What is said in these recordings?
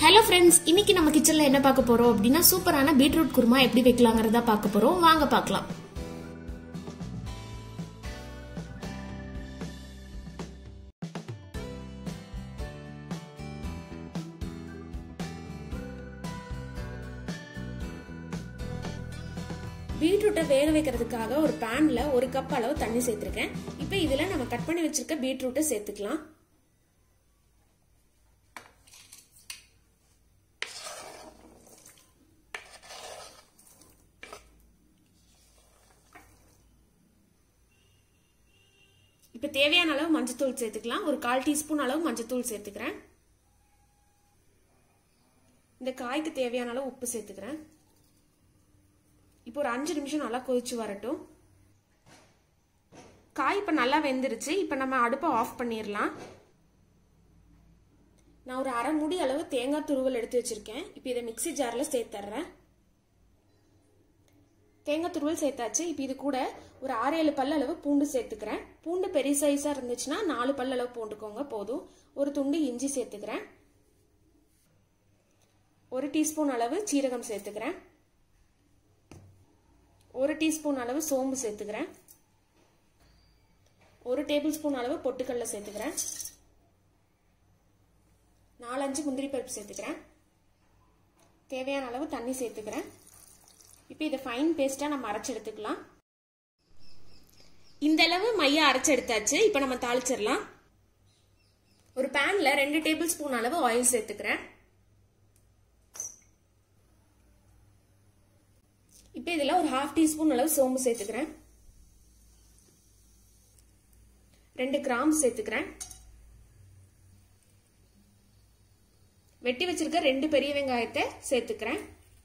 hello friends இன்னைக்கு நம்ம கிச்சன்ல என்ன பார்க்க போறோம் அப்படின்னா சூப்பரான பீட்ரூட் குருமா எப்படி வைக்கலாங்கிறத பார்க்க போறோம் வாங்க பார்க்கலாம் பீட்ரூட்டை வேக வைக்கிறதுக்காக ஒரு பேன்ல ஒரு கப் அளவு தண்ணி சேர்த்திருக்கேன் இப்போ இதுல நம்ம கட் பண்ணி வச்சிருக்க பீட்ரூட்டை சேர்த்துக்கலாம் இப்போ தேவையான அளவு மஞ்சத்தூள் சேர்த்துக்கலாம் ஒரு கால் டீஸ்பூன் அளவு மஞ்சத்தூள் சேர்த்துக்கிறேன் இந்த காய்க்கு தேவையான அளவு உப்பு சேர்த்துக்கிறேன் இப்போ ஒரு அஞ்சு நிமிஷம் நல்லா கொதிச்சு வரட்டும் காய் இப்போ நல்லா வெந்துருச்சு இப்போ நம்ம அடுப்பை ஆஃப் பண்ணிடலாம் நான் ஒரு அரை முடி அளவு தேங்காய் துருவல் எடுத்து வச்சிருக்கேன் இப்போ இதை மிக்சி ஜாரில் சேர்த்துட்றேன் தேங்காய் துருவல் சேர்த்தாச்சு இப்போ இது கூட ஒரு ஆறு ஏழு பல் அளவு பூண்டு சேர்த்துக்கிறேன் பூண்டு பெரிய சைஸாக இருந்துச்சுன்னா நாலு பல் அளவு பூண்டுக்கோங்க போதும் ஒரு துண்டு இஞ்சி சேர்த்துக்கிறேன் ஒரு டீஸ்பூன் அளவு சீரகம் சேர்த்துக்கிறேன் ஒரு டீஸ்பூன் அளவு சோம்பு சேர்த்துக்கிறேன் ஒரு டேபிள் ஸ்பூன் அளவு பொட்டுக்கடலை சேர்த்துக்கிறேன் நாலஞ்சு முந்திரி பருப்பு சேர்த்துக்கிறேன் தேவையான அளவு தண்ணி சேர்த்துக்கிறேன் இப்போ இதை ஃபைன் பேஸ்ட்டாக நம்ம அரைச்சி எடுத்துக்கலாம் இந்த அளவு மைய அரைச்சி எடுத்தாச்சு இப்போ நம்ம தாளிச்சிடலாம் ஒரு பேனில் ரெண்டு டேபிள் ஸ்பூன் அளவு ஆயில் சேர்த்துக்கிறேன் இப்போ இதில் ஒரு ஹாஃப் டீஸ்பூன் அளவு சோம்பு சேர்த்துக்கிறேன் ரெண்டு கிராம் சேர்த்துக்கிறேன் வெட்டி வச்சிருக்க ரெண்டு பெரிய வெங்காயத்தை சேர்த்துக்கிறேன்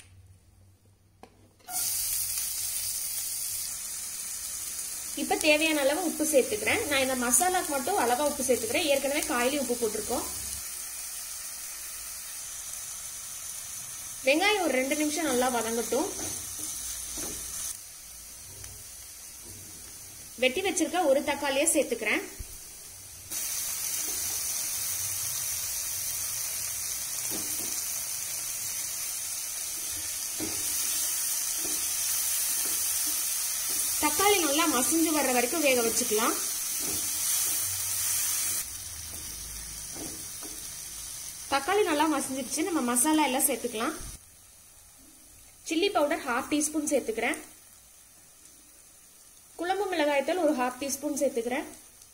இப்போ தேவையான அளவு உப்பு சேர்த்துக்கிறேன் நான் இந்த மசாலாக்கு மட்டும் அளவா உப்பு சேர்த்துக்கிறேன் ஏற்கனவே காயிலையும் உப்பு போட்டிருக்கோம் வெங்காயம் ஒரு ரெண்டு நிமிஷம் நல்லா வதங்கட்டும் வெட்டி வச்சிருக்க ஒரு தக்காளியை சேர்த்துக்கிறேன் தக்காளி நல்லா மசிஞ்சு வர்ற வரைக்கும் வேக வச்சுக்கலாம் தக்காளி நல்லா மசிஞ்சிருச்சு நம்ம மசாலா எல்லாம் சேர்த்துக்கலாம் சில்லி பவுடர் ஹாஃப் டீஸ்பூன் சேர்த்துக்கிறேன் குழம்பு மிளகாயத்தூள் ஒரு ஹாஃப் டீஸ்பூன் சேர்த்துக்கிறேன்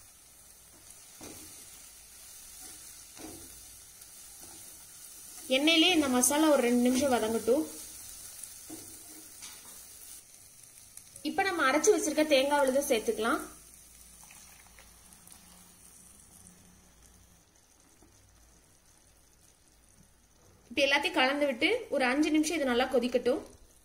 எண்ணெயிலே இந்த மசாலா ஒரு ரெண்டு நிமிஷம் வதங்கட்டும் இப்போ நம்ம அரைச்சி வச்சிருக்க தேங்காய் விழுத சேர்த்துக்கலாம் இப்போ எல்லாத்தையும் கலந்து விட்டு ஒரு அஞ்சு நிமிஷம் இது நல்லா கொதிக்கட்டும்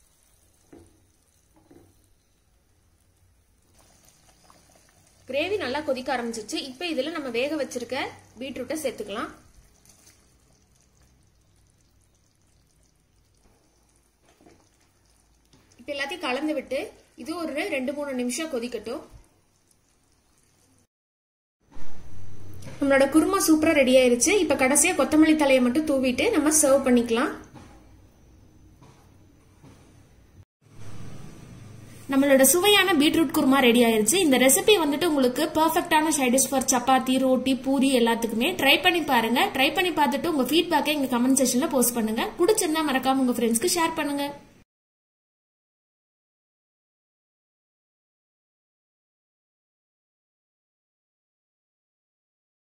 கிரேவி நல்லா கொதிக்க ஆரம்பிச்சிருச்சு இப்போ இதில் நம்ம வேக வச்சிருக்க பீட்ரூட்டை சேர்த்துக்கலாம் இப்போ எல்லாத்தையும் கலந்து விட்டு இது ஒரு ரெண்டு மூணு நிமிஷம் கொதிக்கட்டும் நம்மளோட குருமா சூப்பரா ரெடி ஆயிருச்சு இப்ப கடைசியா கொத்தமல்லி தலையை மட்டும் தூவிட்டு நம்ம சர்வ் பண்ணிக்கலாம் நம்மளோட சுவையான பீட்ரூட் குருமா ரெடி ஆயிருச்சு இந்த ரெசிபி வந்துட்டு உங்களுக்கு பெர்ஃபெக்டான சைடிஷ் ஃபார் சப்பாத்தி ரோட்டி பூரி எல்லாத்துக்குமே ட்ரை பண்ணி பாருங்க ட்ரை பண்ணி பார்த்துட்டு உங்க ஃபீட்பேக்கை எங்க கமெண்ட் செக்ஷன்ல போஸ்ட் பண்ணுங்க பிடிச்சிருந்தா மறக்காம உங்க ஃப்ரெண்ட்ஸ்க்கு ஷேர் பண்ணுங்க